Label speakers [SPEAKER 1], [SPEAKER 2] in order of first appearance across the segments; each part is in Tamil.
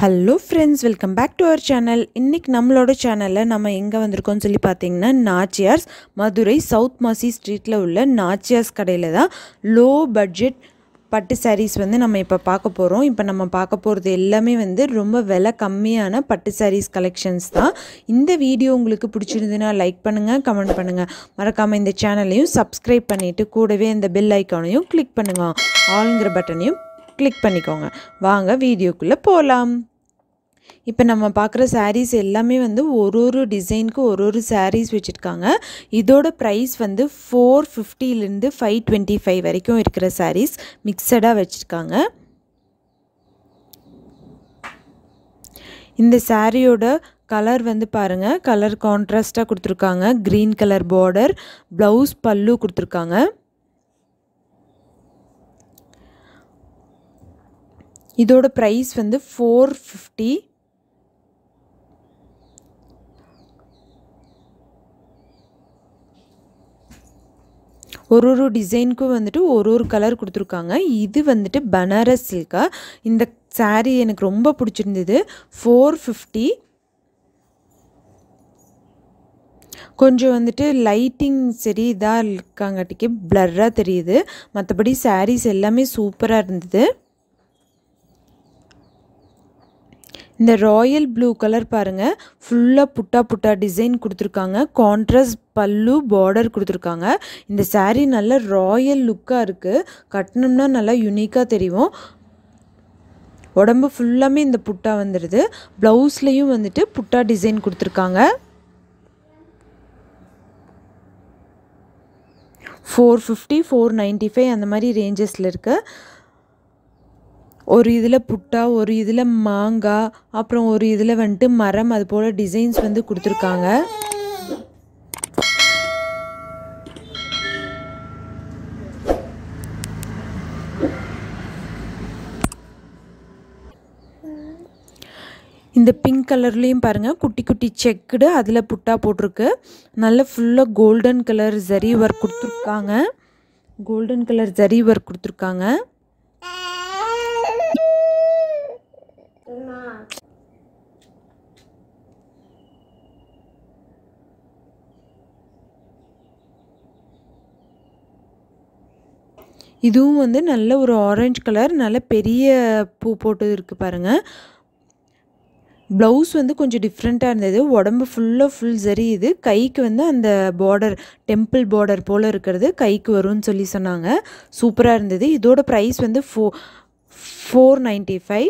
[SPEAKER 1] hello friends welcome back to our channel இன்றைக்கி நம்மளோட சேனலில் நம்ம எங்கே வந்திருக்கோம்னு சொல்லி பார்த்தீங்கன்னா நாச்சியார்ஸ் மதுரை சவுத் மாசி ஸ்ட்ரீட்டில் உள்ள நாச்சியார்ஸ் கடையில் தான் லோ பட்ஜெட் பட்டு சாரீஸ் வந்து நம்ம இப்போ பார்க்க போகிறோம் இப்போ நம்ம பார்க்க போகிறது எல்லாமே வந்து ரொம்ப விலை கம்மியான பட்டு சாரீஸ் கலெக்ஷன்ஸ் தான் இந்த வீடியோ உங்களுக்கு பிடிச்சிருந்துன்னா லைக் பண்ணுங்கள் கமெண்ட் பண்ணுங்கள் மறக்காமல் இந்த சேனலையும் சப்ஸ்கிரைப் பண்ணிவிட்டு கூடவே இந்த பெல் ஐக்கானையும் கிளிக் பண்ணுங்க ஆளுங்கிற பட்டனையும் கிளிக் பண்ணிக்கோங்க வாங்க வீடியோக்குள்ளே போகலாம் இப்போ நம்ம பார்க்குற சாரீஸ் எல்லாமே வந்து ஒரு ஒரு டிசைனுக்கு ஒரு ஒரு சாரீஸ் வச்சுருக்காங்க இதோட ப்ரைஸ் வந்து ஃபோர் ஃபிஃப்டிலேருந்து ஃபைவ் டுவெண்ட்டி ஃபைவ் வரைக்கும் இருக்கிற சாரீஸ் மிக்சடாக வச்சுருக்காங்க இந்த சாரியோட கலர் வந்து பாருங்கள் கலர் கான்ட்ராஸ்ட்டாக கொடுத்துருக்காங்க க்ரீன் கலர் பார்டர் ப்ளவுஸ் பல்லு கொடுத்துருக்காங்க இதோட ப்ரைஸ் வந்து ஃபோர் ஃபிஃப்டி ஒரு ஒரு டிசைனுக்கும் வந்துட்டு ஒரு ஒரு கலர் கொடுத்துருக்காங்க இது வந்துட்டு பனாரஸ் சில்கா இந்த சாரீ எனக்கு ரொம்ப பிடிச்சிருந்தது ஃபோர் ஃபிஃப்டி கொஞ்சம் வந்துட்டு லைட்டிங் சரி இதாக இருக்காங்காட்டிக்கு ப்ளர்ராக தெரியுது மற்றபடி சாரீஸ் எல்லாமே சூப்பராக இருந்தது இந்த ராயல் ப்ளூ கலர் பாருங்கள் ஃபுல்லாக புட்டா புட்டா டிசைன் கொடுத்துருக்காங்க கான்ட்ராஸ்ட் பல்லு பார்டர் கொடுத்துருக்காங்க இந்த சாரீ நல்ல ராயல் லுக்காக இருக்குது கட்டினோம்னா நல்லா யுனிக்காக தெரியும் உடம்பு ஃபுல்லாமே இந்த புட்டா வந்துடுது ப்ளவுஸ்லேயும் வந்துட்டு புட்டா டிசைன் கொடுத்துருக்காங்க four fifty four ninety five அந்த மாதிரி ரேஞ்சஸில் இருக்குது ஒரு இதில் புட்டா ஒரு இதில் மாங்காய் அப்புறம் ஒரு இதில் வந்துட்டு மரம் அது போல் டிசைன்ஸ் வந்து கொடுத்துருக்காங்க இந்த பிங்க் கலர்லேயும் பாருங்கள் குட்டி குட்டி செக்குடு அதில் புட்டா போட்டிருக்கு நல்ல ஃபுல்லாக கோல்டன் கலர் ஜரி ஒர்க் கொடுத்துருக்காங்க கோல்டன் கலர் ஜரி ஒர்க் கொடுத்துருக்காங்க இதுவும் வந்து நல்ல ஒரு ஆரஞ்சு கலர் நல்ல பெரிய பூ போட்டு இருக்குது பாருங்கள் ப்ளவுஸ் வந்து கொஞ்சம் டிஃப்ரெண்ட்டாக இருந்தது உடம்பு ஃபுல்லாக ஃபுல் சரி இது கைக்கு வந்து அந்த பார்டர் டெம்பிள் பார்டர் போல் இருக்கிறது கைக்கு வரும்னு சொல்லி சொன்னாங்க சூப்பராக இருந்தது இதோட ப்ரைஸ் வந்து ஃபோ ஃபோர் நைன்ட்டி ஃபைவ்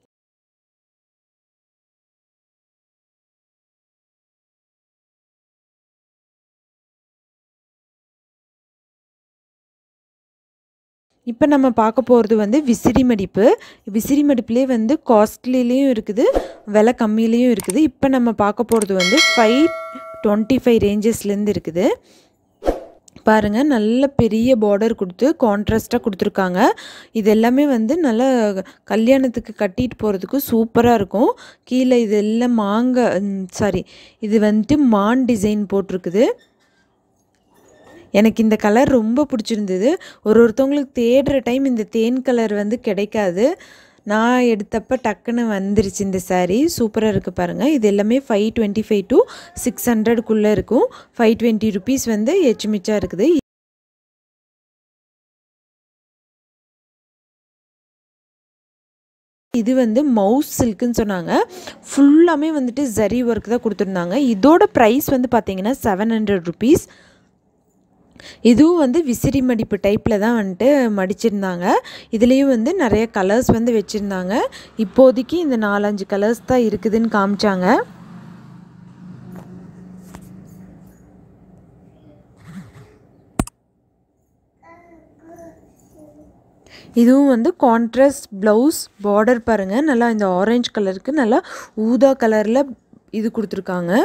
[SPEAKER 1] இப்போ நம்ம பார்க்க போகிறது வந்து விசிறி மடிப்பு விசிறி மடிப்புலேயே வந்து காஸ்ட்லிலையும் இருக்குது விலை கம்மியிலையும் இருக்குது இப்போ நம்ம பார்க்க போகிறது வந்து ஃபைவ் டுவெண்ட்டி ஃபைவ் ரேஞ்சஸ்லேருந்து இருக்குது பாருங்கள் நல்ல பெரிய பார்டர் கொடுத்து கான்ட்ராஸ்ட்டாக கொடுத்துருக்காங்க இது எல்லாமே வந்து நல்ல கல்யாணத்துக்கு கட்டிட்டு போகிறதுக்கு சூப்பராக இருக்கும் கீழே இது எல்லாம் மாங்காய் சாரி இது வந்துட்டு மான் டிசைன் போட்டிருக்குது எனக்கு இந்த கலர் ரொம்ப பிடிச்சிருந்தது ஒரு ஒருத்தவங்களுக்கு தேடுற டைம் இந்த தேன் கலர் வந்து கிடைக்காது நான் எடுத்தப்போ டக்குன்னு வந்துருச்சு இந்த சாரீ சூப்பராக இருக்குது பாருங்கள் இது எல்லாமே five twenty five to six ஹண்ட்ரடுக்குள்ளே இருக்கும் ஃபைவ் டுவெண்ட்டி ருபீஸ் வந்து எச்சுமிச்சாக இருக்குது இது வந்து மவுஸ் சில்க்குன்னு சொன்னாங்க ஃபுல்லாமே வந்துட்டு ஜரி ஒர்க் தான் கொடுத்துருந்தாங்க இதோட ப்ரைஸ் வந்து பார்த்தீங்கன்னா செவன் ஹண்ட்ரட் ருபீஸ் இதுவும் வந்து விசிறி மடிப்பு டைப்பில் தான் வந்துட்டு மடிச்சிருந்தாங்க இதுலேயும் வந்து நிறைய கலர்ஸ் வந்து வச்சுருந்தாங்க இப்போதைக்கு இந்த நாலஞ்சு கலர்ஸ் தான் இருக்குதுன்னு காமிச்சாங்க இதுவும் வந்து கான்ட்ராஸ்ட் ப்ளவுஸ் பார்டர் பாருங்கள் நல்லா இந்த ஆரஞ்சு கலருக்கு நல்லா ஊதா கலரில் இது கொடுத்துருக்காங்க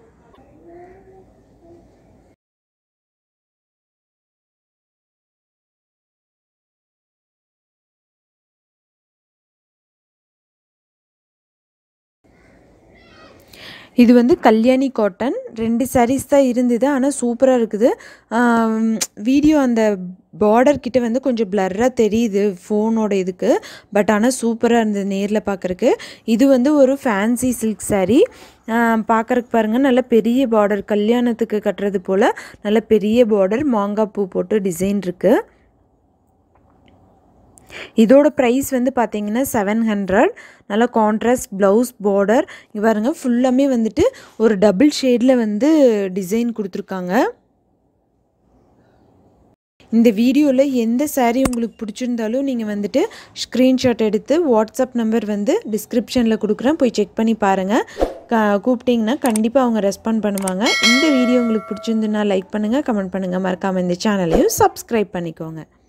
[SPEAKER 1] இது வந்து கல்யாணி காட்டன் ரெண்டு சாரீஸ் தான் இருந்தது ஆனால் சூப்பராக இருக்குது வீடியோ அந்த பார்டர் கிட்ட வந்து கொஞ்சம் பிளர்ராக தெரியுது ஃபோனோட இதுக்கு பட் ஆனால் சூப்பராக இருந்தது நேரில் பார்க்குறக்கு இது வந்து ஒரு ஃபேன்சி சில்க் saree பார்க்குறக்கு பாருங்கள் நல்ல பெரிய பார்டர் கல்யாணத்துக்கு கட்டுறது போல் நல்ல பெரிய பார்டர் மாங்காய் பூ போட்டு டிசைன் இருக்குது இதோட ப்ரைஸ் வந்து பார்த்தீங்கன்னா செவன் ஹண்ட்ரட் நல்லா கான்ட்ராஸ்ட் ப்ளவுஸ் பார்டர் இங்கே பாருங்கள் ஃபுல்லாமே வந்துட்டு ஒரு டபுள் ஷேடில் வந்து டிசைன் கொடுத்துருக்காங்க இந்த வீடியோவில் எந்த saree உங்களுக்கு பிடிச்சிருந்தாலும் நீங்கள் வந்துட்டு ஸ்க்ரீன்ஷாட் எடுத்து வாட்ஸ்அப் நம்பர் வந்து டிஸ்கிரிப்ஷனில் கொடுக்குறேன் போய் செக் பண்ணி பாருங்கள் க கூப்பிட்டிங்கன்னா கண்டிப்பாக அவங்க ரெஸ்பாண்ட் பண்ணுவாங்க இந்த வீடியோ உங்களுக்கு பிடிச்சிருந்துன்னா லைக் பண்ணுங்கள் கமெண்ட் பண்ணுங்கள் மறக்காமல் இந்த சேனலையும் சப்ஸ்கிரைப் பண்ணிக்கோங்க